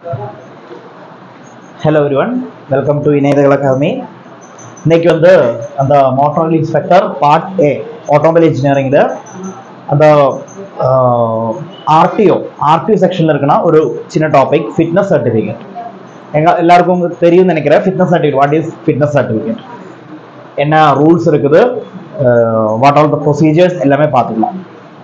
Hello everyone welcome to இணையதள academy இன்னைக்கு வந்து அந்த motor inspector part A automobile இன்ஜினியரிங்கில் அந்த ஆர்டிஓ ஆர்டிஓ செக்ஷனில் இருக்குன்னா ஒரு சின்ன டாபிக் ஃபிட்னஸ் சர்டிஃபிகேட் எங்க எல்லாருக்கும் தெரியும்னு நினைக்கிறேன் fitness certificate what is fitness certificate என்ன ரூல்ஸ் இருக்குது வாட் ஆல் த ப்ரொசீஜர்ஸ் எல்லாமே பார்த்துக்கலாம்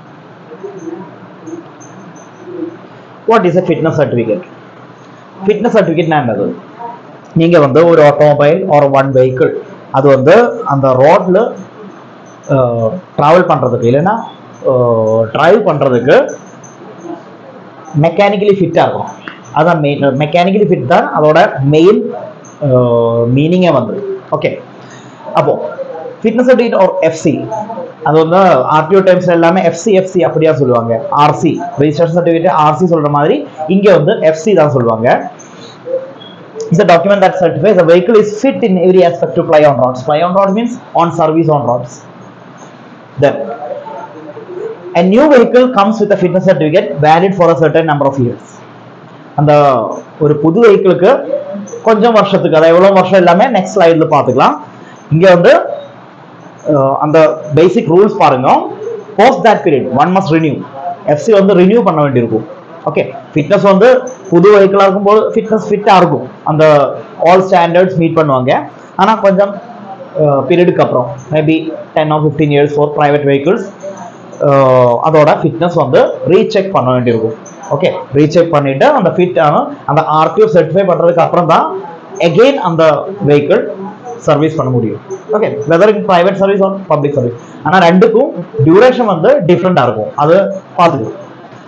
what is a fitness certificate fitness சர்டிஃபிகேட்னா என்னது நீங்கள் வந்து ஒரு ஆட்டோமொபைல் ஒரு ஒன் வெஹிக்கிள் அது வந்து அந்த ரோட்டில் ட்ராவல் பண்ணுறதுக்கு இல்லைன்னா ட்ரைவ் பண்ணுறதுக்கு மெக்கானிக்கலி ஃபிட்டாக இருக்கும் அதான் மெயின் மெக்கானிக்கலி ஃபிட் தான் அதோட மெயின் மீனிங்கே வந்து ஓகே அப்போ ஃபிட்னஸ் சர்டிஃபிகேட் ஒரு எஃப்சி அது வந்து ஆர்டிஓ டைம்ஸ் எல்லாமே எஃப்சி எஃப்சி அப்படியா சொல்லுவாங்க ஆர்சி ரெஜிஸ்ட்ரேஷன் சர்டிஃபிகேட் ஆர்சி சொல்ற மாதிரி இங்க வந்து எஃப்சி தான் சொல்லுவாங்க is a document that certifies the vehicle is fit in every aspect to ply on roads. Ply on road means on service on roads. Then, a new vehicle comes with a fitness certificate valid for a certain number of years. அந்த ஒரு புது வெஹிக்கிளுக்கு கொஞ்சம் வருஷத்துக்கு அதை எவ்வளோ வருஷம் எல்லாமே next ஸ்லைடில் பார்த்துக்கலாம் இங்கே வந்து அஹ், அந்த பேசிக் ரூல்ஸ் பாருங்க post that period one must renew FC வந்து ரினியூ பண்ண வேண்டியிருக்கும் ஓகே ஃபிட்னஸ் வந்து புது வெஹிக்கிளாக இருக்கும்போது ஃபிட்னஸ் ஃபிட்டாக இருக்கும் அந்த ஆல் ஸ்டாண்டர்ட்ஸ் மீட் பண்ணுவாங்க ஆனால் கொஞ்சம் பீரியடுக்கு அப்புறம் maybe ten or fifteen years for private vehicles அதோட ஃபிட்னஸ் வந்து ரீசெக் பண்ண வேண்டியிருக்கும் ஓகே ரீசெக் பண்ணிட்டு அந்த ஃபிட் அந்த ஆர்டிஓ சர்டிஃபை பண்ணுறதுக்கு அப்புறம் தான் எகெயின் அந்த வெஹிக்கிள் சர்வீஸ் பண்ண முடியும் okay whether in private service or public service ஆனால் ரெண்டுக்கும் டியூரேஷன் வந்து டிஃப்ரெண்டாக இருக்கும் அது பார்த்துக்கலாம்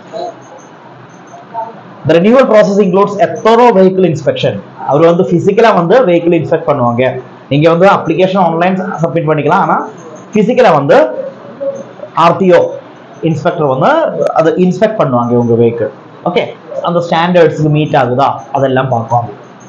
the renewal process includes a thorough vehicle inspection அவர் வந்து பிசிக்கலா வந்து வெஹிக்கிள் இன்ஸ்பெக்ட் பண்ணுவாங்க நீங்க வந்து அப்ளிகேஷன் ஆன்லைன் சப்மிட் பண்ணிக்கலாம் ஆனா பிசிக்கலா வந்து ஆர்டிஓ இன்ஸ்பெக்டர் வந்து அதை இன்ஸ்பெக்ட் பண்ணுவாங்க உங்க வெஹிக்கிள் ஓகே அந்த ஸ்டாண்டர்ட்ஸ்க்கு மீட் ஆகுதா அதெல்லாம் பார்ப்பாங்க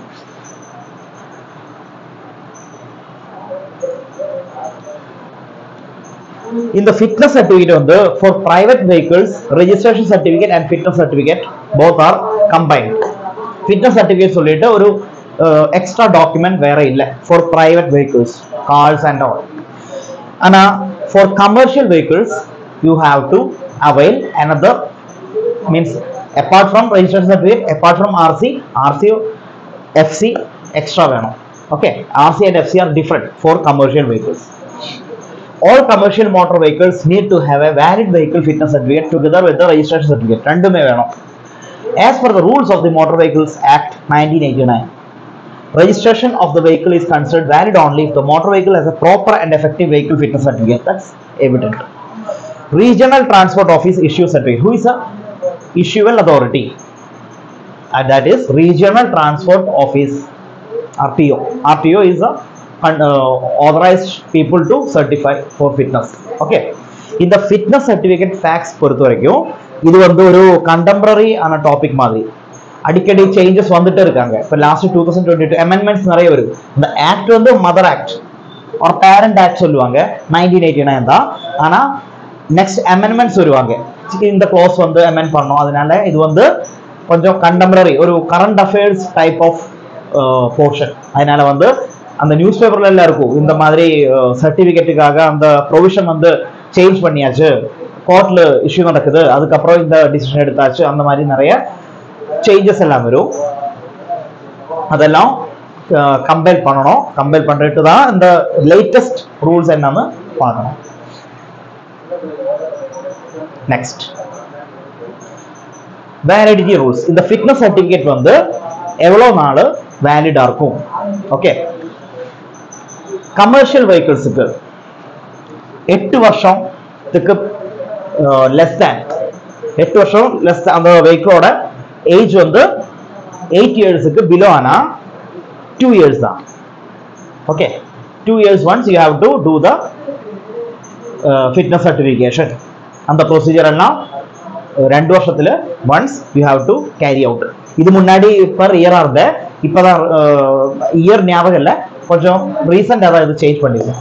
இந்த ஃபிட்னஸ் சர்டிஃபிகேட் வந்து for private vehicles registration certificate and fitness certificate both are combined fitness certificate சொல்லிட்டு ஒரு எக்ஸ்ட்ரா டாக்குமெண்ட் வேற இல்லை for private vehicles cars and all ஆனா for commercial vehicles you have to avail another means apart from registration certificate apart from RC RC FC extra வேணும் okay RC and FC are different for commercial vehicles all commercial motor vehicles need to have a valid vehicle fitness certificate together with the registration certificate ரெண்டுமே வேணும் as per the rules of the motor vehicles act 1989 registration of the vehicle is considered valid only if the motor vehicle has a proper and effective vehicle fitness certificate that's evident regional transport office issues certificate who is a issuable authority and that is regional transport office RTO. RTO is a uh, authorized people to certify for fitness. Okay. இந்த fitness certificate facts பொறுத்த வரைக்கும் இது வந்து ஒரு contemporary ஆன topic மாதிரி அடிக்கடி changes வந்துட்டு இருக்காங்க இப்போ last two thousand twenty two amendments நிறைய வருது இந்த ஆக்ட் வந்து மதர் ஆக்ட் ஒரு பேரண்ட் ஆக்ட் சொல்லுவாங்க நைன்டீன் எயிட்டி நைன் தான் ஆனால் நெக்ஸ்ட் அமெண்ட்மெண்ட்ஸ் வருவாங்க இந்த க்ளோஸ் வந்து அமெண்ட் பண்ணோம் அதனால இது வந்து கொஞ்சம் கண்டெம்பரரி ஒரு current affairs type of portion அதனால வந்து அந்த நியூஸ் பேப்பர்ல எல்லாம் இருக்கும் இந்த மாதிரி சர்டிபிகேட்டுக்காக அந்த ப்ரொவிஷன் வந்து சேஞ்ச் பண்ணியாச்சு கோர்ட்ல இஷ்யூ நடக்குது அதுக்கப்புறம் இந்த டிசிஷன் எடுத்தாச்சு அந்த மாதிரி நிறைய சேஞ்சஸ் எல்லாம் வரும் அதெல்லாம் கம்பேர் பண்ணணும் கம்பேர் பண்ணிட்டு தான் இந்த லேட்டஸ்ட் ரூல்ஸ் என்னன்னு பார்க்கணும் நெக்ஸ்ட் வேலிடிட்டி ரூல்ஸ் இந்த ஃபிட்னஸ் சர்டிஃபிகேட் வந்து எவ்வளோ நாள் வேலிடா இருக்கும் ஓகே கமர்ஷியல் வெஹிக்கிள்ஸுக்கு எட்டு வருஷத்துக்கு லெஸ் தேன் எட்டு வருஷம் லெஸ் அந்த வெஹிக்கிளோட ஏஜ் வந்து எயிட் இயர்ஸுக்கு பிலோ ஆனா டூ இயர்ஸ் தான் okay two years once you have to do the fitness certification அந்த ப்ரொசீஜர் எல்லாம் ரெண்டு வருஷத்துல once you have to carry out இது முன்னாடி பர் இயரா இருந்த இப்பதான் இயர் ஞாபகம் இல்லை கொஞ்சம் ரீசெண்டாக தான் இது சேஞ்ச் பண்ணிருக்கேன்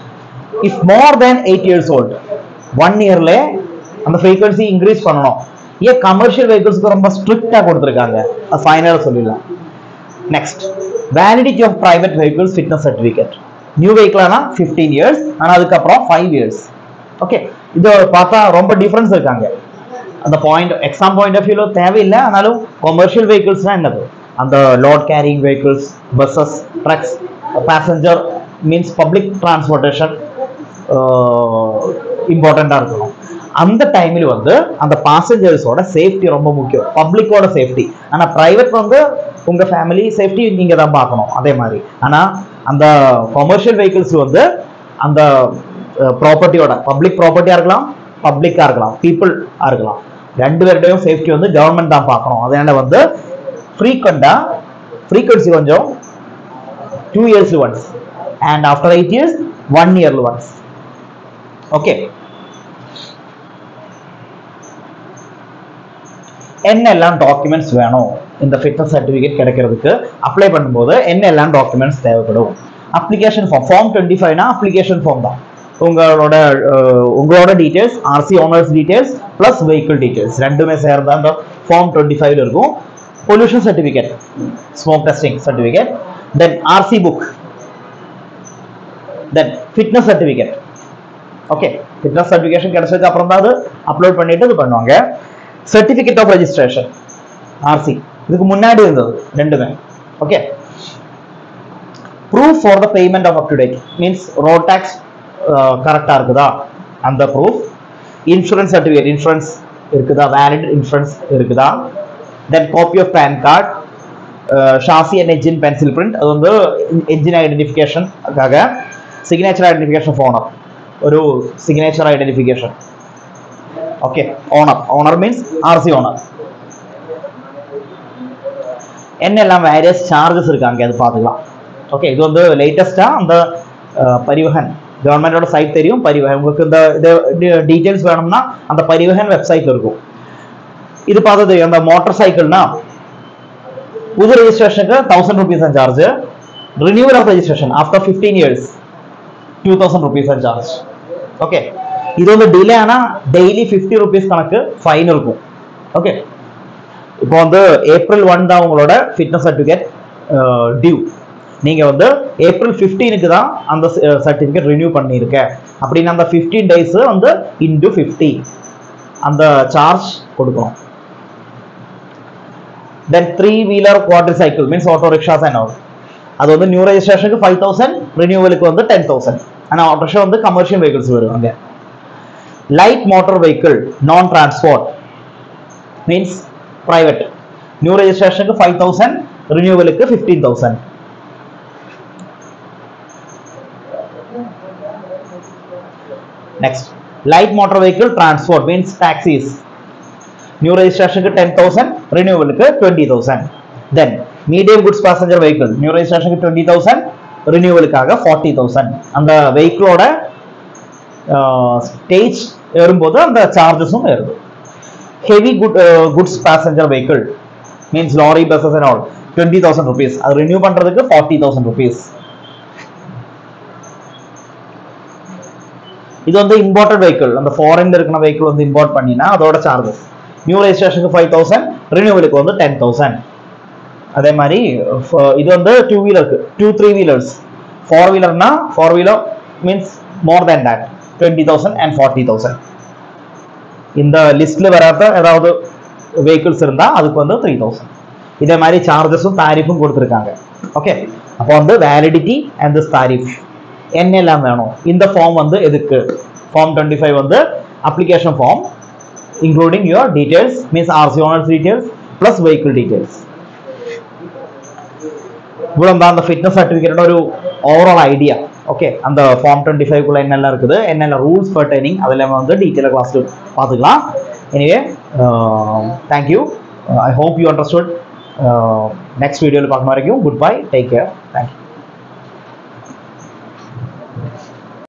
if more than eight years old one இயர்ல அந்த ஃப்ரீக்வன்சி இன்க்ரீஸ் பண்ணணும் ஏன் கமர்ஷியல் வெஹிக்கிள்ஸ்க்கு ரொம்ப ஸ்ட்ரிக்டா கொடுத்துருக்காங்க ஃபைனலாக சொல்லிடலாம் next validity of private vehicles fitness certificate new வெஹிக்கிள்னா ஃபிஃப்டீன் இயர்ஸ் ஆனால் அதுக்கப்புறம் ஃபைவ் இயர்ஸ் ஓகே இது பார்த்தா ரொம்ப டிஃப்ரென்ஸ் இருக்காங்க அந்த பாயிண்ட் எக்ஸாம் பாயிண்ட் ஆஃப் வியூவில் தேவையில்லை ஆனாலும் கொமர்ஷியல் வெஹிக்கிள்ஸ்னா என்னது அந்த load carrying vehicles buses trucks passenger means public transportation இம்பார்ட்டண்ட்டாக இருக்கணும் அந்த டைமில் வந்து அந்த பாசஞ்சர்ஸோட சேஃப்டி ரொம்ப முக்கியம் பப்ளிக்கோட சேஃப்டி ஆனால் ப்ரைவேட் வந்து உங்கள் ஃபேமிலி சேஃப்டி நீங்கள் தான் பார்க்கணும் அதே மாதிரி ஆனால் அந்த கொமர்ஷியல் வெஹிக்கிள்ஸ் வந்து அந்த ப்ராப்பர்ட்டியோட பப்ளிக் ப்ராப்பர்ட்டியாக இருக்கலாம் பப்ளிக்காக இருக்கலாம் பீப்புளாக இருக்கலாம் ரெண்டு பேருடையும் சேஃப்டி வந்து கவர்மெண்ட் தான் பார்க்கணும் அதனால வந்து ஃப்ரீக்வெண்ட்டாக ஃப்ரீக்வன்சி கொஞ்சம் two years once and after eight years one இயர்ல ஒன்ஸ் ஓகே என்னெல்லாம் டாக்குமெண்ட்ஸ் வேணும் இந்த ஃபிட்னஸ் சர்டிஃபிகேட் கிடைக்கிறதுக்கு அப்ளை பண்ணும்போது என்னெல்லாம் டாக்குமெண்ட்ஸ் தேவைப்படும் அப்ளிகேஷன் ஃபார்ம் ஃபார்ம் டுவெண்ட்டி ஃபைவ்னா அப்ளிகேஷன் ஃபார்ம் தான் உங்களோட அஹ், உங்களோட details RC owners details plus vehicle details ரெண்டுமே சேர்ந்து அந்த ஃபார்ம் டுவெண்ட்டி ஃபைவ்ல இருக்கும் pollution certificate smoke testing certificate then RC book then fitness certificate okay fitness certification கிடைச்சதுக்கு அப்புறம் தான் அது அப்லோட் பண்ணிட்டு இது பண்ணுவாங்க சர்டிஃபிகேட் ஆஃப் ரெஜிஸ்ட்ரேஷன் ஆர்சி இதுக்கு முன்னாடி இருந்தது ரெண்டுமே okay proof for the payment of up to date means road tax கரெக்டாக இருக்குதா அந்த ப்ரூஃப் இன்சூரன்ஸ் சர்டிஃபிகேட் இன்சூரன்ஸ் இருக்குதா வேலிட் இன்சூரன்ஸ் இருக்குதா then copy of PAN card chassis and engine pencil print அது வந்து என்ஜின் ஐடென்டிஃபிகேஷனுக்காக சிக்னேச்சர் ஐடென்டிஃபிகேஷன் ஓனர் ഒരു signature identification okay owner owner means RC owner என்னெல்லாம் வேரியஸ் சார்ஜஸ் இருக்காங்க அது பார்த்துக்கலாம் ஓகே இது வந்து லேட்டஸ்ட்டாக அந்த அஹ், பரிவஹன் கவர்மெண்டோட சைட் தெரியும் பரிவஹன் உங்களுக்கு இந்த இது டீட்டெயில்ஸ் வேணும்னா அந்த பரிவஹன் வெப்சைட்ல இருக்கும் இது பார்த்தது அந்த மோட்டார் சைக்கிள்னா புது ரெஜிஸ்ட்ரேஷனுக்கு thousand rupees charge renewal of registration after fifteen years two thousand rupees charge okay இது வந்து டிலே ஆனால் டெய்லி ஃபிஃப்டி ருபீஸ் கணக்கு ஃபைன் இருக்கும் ஓகே இப்போ வந்து ஏப்ரல் ஒன் தான் உங்களோட ஃபிட்னஸ் சர்டிஃபிகேட் டியூ நீங்கள் வந்து ஏப்ரல் ஃபிஃப்டீனுக்கு தான் அந்த சர்டிஃபிகேட் ரினியூ பண்ணியிருக்கேன் அப்படின்னு அந்த ஃபிஃப்டீன் டேஸ் வந்து இன்டு ஃபிஃப்டி அந்த சார்ஜ் கொடுக்கணும் then three wheeler quadricycle means auto rickshaws என்ன அது வந்து நியூ ரெஜிஸ்ட்ரேஷனுக்கு ஃபைவ் தௌசண்ட் ரினியூவலுக்கு வந்து டென் தௌசண்ட் ஆனால் ஆட்டோஷோ வந்து கமர்ஷியல் வெஹிக்கிள்ஸ் வருவாங்க light motor vehicle non transport means private new ரெஜிஸ்ட்ரேஷனுக்கு ஃபைவ் தௌசண்ட் ரினியூவலுக்கு fifteen thousand next light motor vehicle transport means taxis new ரெஜிஸ்ட்ரேஷனுக்கு டென் தௌசண்ட் ரினியூவலுக்கு twenty thousand then medium goods passenger vehicle new ரெஜிஸ்ட்ரேஷனுக்கு twenty thousand ரினியூவலுக்காக forty thousand அந்த வெஹிக்கிளோட stage ஏறும்போது அந்த சார்ஜஸும் ஏறுது heavy good goods passenger vehicle means lorry buses and all twenty thousand rupees அது ரினியூ பண்ணுறதுக்கு ஃபார்ட்டி தௌசண்ட் ருபீஸ் இது வந்து இம்போர்ட்டட் வெஹிக்கிள் அந்த ஃபாரின்ல இருக்கிற வெஹிக்கிள் வந்து இம்போர்ட் பண்ணினா அதோட சார்ஜஸ் நியூ ரெஜிஸ்ட்ரேஷனுக்கு ஃபைவ் தௌசண்ட் ரினியூவலுக்கு வந்து டென் தௌசண்ட் அதே மாதிரி ஃப- இது வந்து டூ வீலருக்கு டூ த்ரீ வீலர்ஸ் ஃபோர் வீலர்னா four wheeler means more than that twenty thousand and forty thousand இந்த லிஸ்ட்ல வராத ஏதாவது வெஹிக்கிள்ஸ் இருந்தால் அதுக்கு வந்து த்ரீ தௌசண்ட் இதே மாதிரி சார்ஜஸும் தாரிஃபும் கொடுத்துருக்காங்க ஓகே அப்போ வந்து வேலிடிட்டி அண்ட் திஸ் தாரிஃப் என்னெல்லாம் வேணும் இந்த ஃபார்ம் வந்து எதுக்கு ஃபார்ம் டுவெண்ட்டி ஃபைவ் வந்து application form including your details means RC owners details plus vehicle details இவ்வளோ தான் அந்த ஃபிட்னஸ் சர்டிஃபிகேட்டோட ஒரு ஓவரால் ஐடியா ஓகே அந்த ஃபார்ம் டுவெண்ட்டி ஃபைவ்க்குள்ள என்னெல்லாம் இருக்குது என்னென்ன ரூல்ஸ் பர்டைனிங் அதெல்லாம் வந்து டீட்டெயிலாக கிளாஸில் பார்த்துக்கலாம் anyway thank you I hope you understood next வீடியோவில் பார்க்குற வரைக்கும் good bye take care thank you